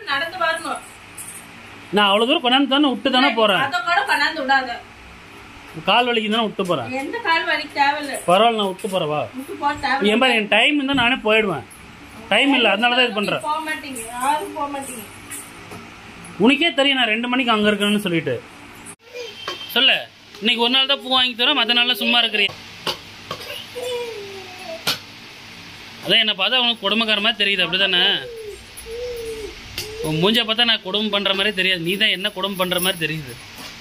நடந்து வரணும் நான் அவ்வளோ தூரம் கொண்டாந்து தானே விட்டு தானே போகிறேன் அதை கூட கொண்டாந்து விடாத கால் வலிக்கு தானே விட்டு போகிறேன் எந்த கால் வலி தேவையில்ல பரவாயில்ல நான் விட்டு போகிறேன் வா விட்டு போக தேவை ஏன் பாரு என் டைம் இருந்தால் நானே போயிடுவேன் டைம் இல்லை அதனால தான் இது பண்ணுறேன் போக மாட்டீங்க யாரும் போக மாட்டீங்க உனக்கே தெரியும் நான் ரெண்டு மணிக்கு அங்கே இருக்கணும்னு சொல்லிட்டு சொல்லு இன்னைக்கு ஒரு நாள் தான் பூ வாங்கி தரோம் மற்ற நாளில் சும்மா இருக்கிறீ அதான் என்னை பார்த்தா உனக்கு குடும்பக்கார மாதிரி தெரியுது அப்படிதானே உன் மூஞ்ச பார்த்தா நான் குடும்பம் பண்ணுற மாதிரி தெரியாது நீ தான் என்ன குடும்பம் பண்ணுற மாதிரி தெரியுது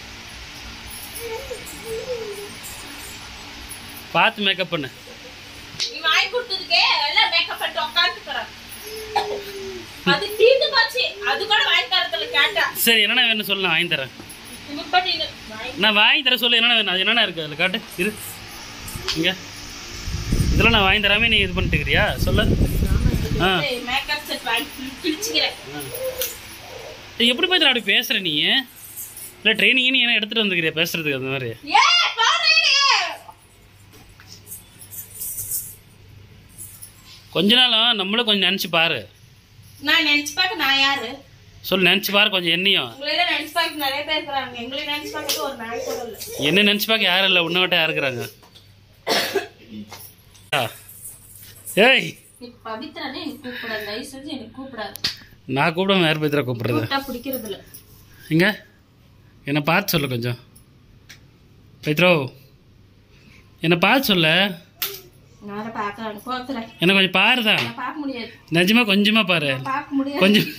பார்த்து மேக்கப் பண்ணு நீ வாங்கி கொடுத்ததுக்கே எல்லாம் மேக்கப் பண்ணிட்டு உட்காந்துக்கிறேன் அது தீர்ந்து போச்சு அது கூட வாங்கி தரத்துல கேட்டா சரி என்னென்ன வேணும் சொல்லு நான் வாங்கி தரேன் இப்ப நீ வாங்கி நான் வாங்கி தர சொல்லு என்னென்ன வேணும் அது என்னென்ன இருக்குது அதில் காட்டு இரு இங்கே இதெல்லாம் நான் வாங்கி தராமே நீ இது பண்ணிட்டுக்கிறியா சொல்லு ஆ மேக்கப் செட் வாங்கி கிழிச்சுக்கிறேன் ஏய், எப்படி போய் அப்படி பேசுகிற நீ இல்லை ட்ரைனிங் நீ என்ன எடுத்துகிட்டு வந்துக்கிறியா பேசுறதுக்கு அந்த மாதிரி ஏ பாரு கொஞ்ச நாளும் நம்மளும் கொஞ்சம் நினச்சி பாரு நான் நினைச்சு பார்க்க நான் யாரு சொல்லு நினச்சி பாரு கொஞ்சம் என்னையும் உங்களையெல்லாம் நினைச்சு பார்க்க நிறைய பேர் இருக்கிறாங்க எங்களை நினைச்சு பார்க்கறது ஒரு நாய் கூட இல்லை என்ன நினச்சி பார்க்க யாரும் இல்லை உன்னை விட்ட யாருக்குறாங்க ஆ. ஏய் நீ பவித்ரானே எனக்கு கூப்பிடாது தயவு செஞ்சு எனக்கு கூப்பிடாது நான் கூப்பிட வேறு பேத்திர கூப்பிடுறது கூப்பிட்டா பிடிக்கிறது இல்லை எங்க என்னை பார்த்து சொல்லு கொஞ்சம் பைத்ரோ என்னை பார்த்து சொல்ல நான் பார்க்கறேன் போத்துறேன் என்னை கொஞ்சம் பாருதான் நான் பார்க்க முடியாது நிஜமா கொஞ்சமா பாரு நான் பார்க்க முடியாது கொஞ்சம்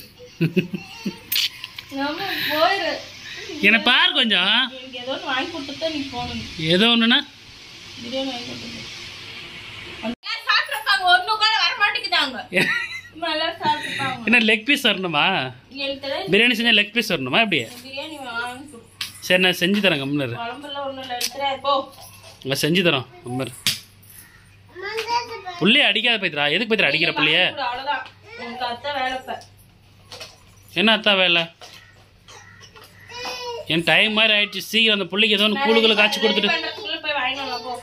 நம்ம போயிரு என்னை பாரு கொஞ்சம் எனக்கு ஏதோ ஒன்று வாங்கி கொடுத்துட்டு நீ போகணும் ஏதோ ஒன்றுனா பிரியாணி வாங்கி கொடுத்துட்டு எல்லாரும் சாப்பிட்ருப்பாங்க ஒன்றும் கூட வர மாட்டேங்குதாங்க எல்லாரும் சாப்பிட்டுருப்பாங்க என்ன லெக் பீஸ் வரணுமா எனக்கு தெரியாது பிரியாணி செஞ்சால் லெக் பீஸ் வரணுமா எப்படி பிரியாணி வாங்கி கொடு. சரி நான் செஞ்சு தரேன் கம்முனர் குழம்புல ஒன்றும் இல்லை எனக்கு தெரியாது போ நான் செஞ்சு தரோம் கம்மர் புள்ளைய அடிக்காத பைத்ரா எதுக்கு பைத்ரா அடிக்கிற புள்ளைய கொடு, அவ்வளவுதான் உனக்கு அத்தை வேலை இப்ப. என்ன அத்தா வேலை என் டைம் மாதிரி ஆயிடுச்சு சீக்கிரம் அந்த புள்ளைக்கு ஏதோ ஒன்று கூழுகளை காய்ச்சி கொடுத்துட்டு பண்றதுக்குள்ள போய் வாங்கிட்டு வரலாம், போ.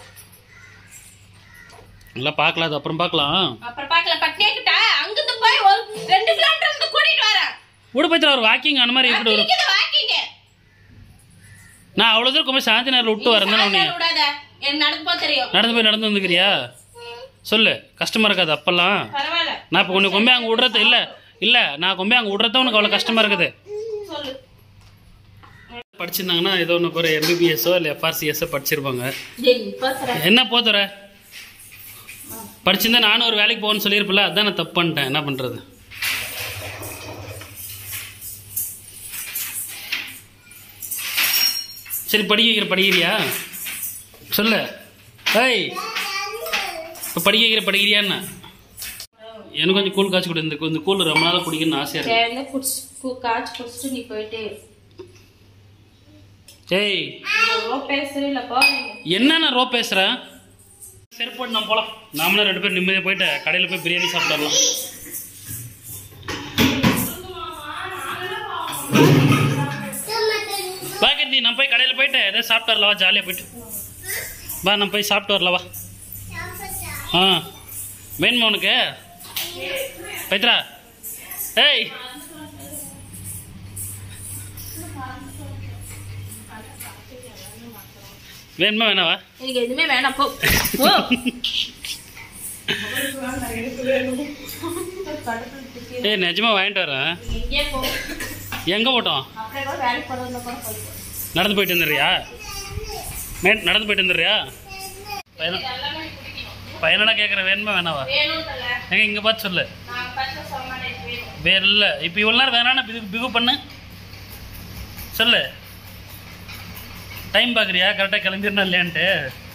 நல்லா பார்க்கலாம் அது அப்புறம் பார்க்கலாம் அப்புறம் பார்க்கலாம் பட்டினியாக்கிட்டா அங்கிருந்து போய் ஒரு ரெண்டு கிலோமீட்டர் இருந்து கூட்டிட்டு வரேன் விடு பைத்ரா ஒரு வாக்கிங் அந்த மாதிரி எப்படி வரும் இருக்குது வாக்கிங்க நான் அவ்வளோ தூரம் கொஞ்சம் சாந்தி நேரில் விட்டு வரேன் தானே உன்னைய விடாத எனக்கு நடந்து போக தெரியும் நடந்து போய் நடந்து வந்துக்கிறியா சொல்லு கஷ்டமா இருக்காது அப்பெல்லாம் பரவாயில்ல நான் இப்போ உன்னை கொம்பே அங்கே விடுறது இல்லை இல்லை நான் கொம்பே அங்கே விடுறத உனக்கு அவ்வளோ கஷ்டமா இருக்குது சொல்லு படிச்சிருந்தாங்கன்னா ஏதோ ஒன்று ஒரு எம்பிபிஎஸ்ஸோ இல்லை எஃப்ஆர்சிஎஸ்ஸோ படிச்சிருப்பாங்க டேய் பேசுறேன் என்ன போதுற படிச்சிருந்தா நானும் ஒரு வேலைக்கு போகணும்னு சொல்லியிருப்பில்ல அதான் நான் தப்பு பண்ணிட்டேன் என்ன பண்ணுறது சரி படிக்க வைக்கிற படிக்கிறியா சொல்லு ஏய் இப்போ படிக்க வைக்கிற படிக்கிறியான்னு எனக்கு கொஞ்சம் கூழ் காய்ச்சி கொடு இந்த இந்த கூழ் ரொம்ப நாளாக குடிக்கணும்னு ஆசையாக இருக்கு சேர்ந்து குடிச்சு கு- காய்ச்சி குடிச்சிட்டு நீ போயிட்டே இரு. ஏய் இவ்வளோ பேசுறே இல்ல போ நீங்க. என்ன நான் ரோ பேசுகிறேன் சரி போட்டு நான் போகலாம் நாமளும் ரெண்டு பேரும் நிம்மதியாக போயிட்டு கடையில் போய் பிரியாணி சாப்பிடலாம் வா கீர்த்தி நான் போய் கடையில் போயிட்டு எதாவது சாப்பிட்டு வரலாம் வா ஜாலியாக போயிட்டு வா நான் போய் சாப்பிட்டு வரலாம் வா ஆ வேணுமா உனக்கு பைத்ரா ஏய் வேணுமா வேணாவா எனக்கு எதுவுமே வேணாம் போ போ ஏய் நிஜமா வாங்கிட்டு வரேன் எங்கேயே போ எங்கே போட்டோம் அப்படியே கூட வேலைக்கு போறதுல கூட போய்க்கோ நடந்து போயிட்டு வந்துடுறியா மே நடந்து போயிட்டு வந்துடுறியா பையன எல்லாமே பிடிக்கும் பையனடா கேட்குற வேணுமா வேணாவா வேணும்ல எங்க இங்கே பார்த்து சொல்லு நான் பண்ண சொன்னா எனக்கு வேணும் வேற இல்லை இப்போ இவ்வளோ நேரம் வேணாம்னா பிகு பிகு பண்ணு சொல்லு டைம் பார்க்குறியா கரெக்டாக கிளம்பிடணும் இல்லையான்ட்டு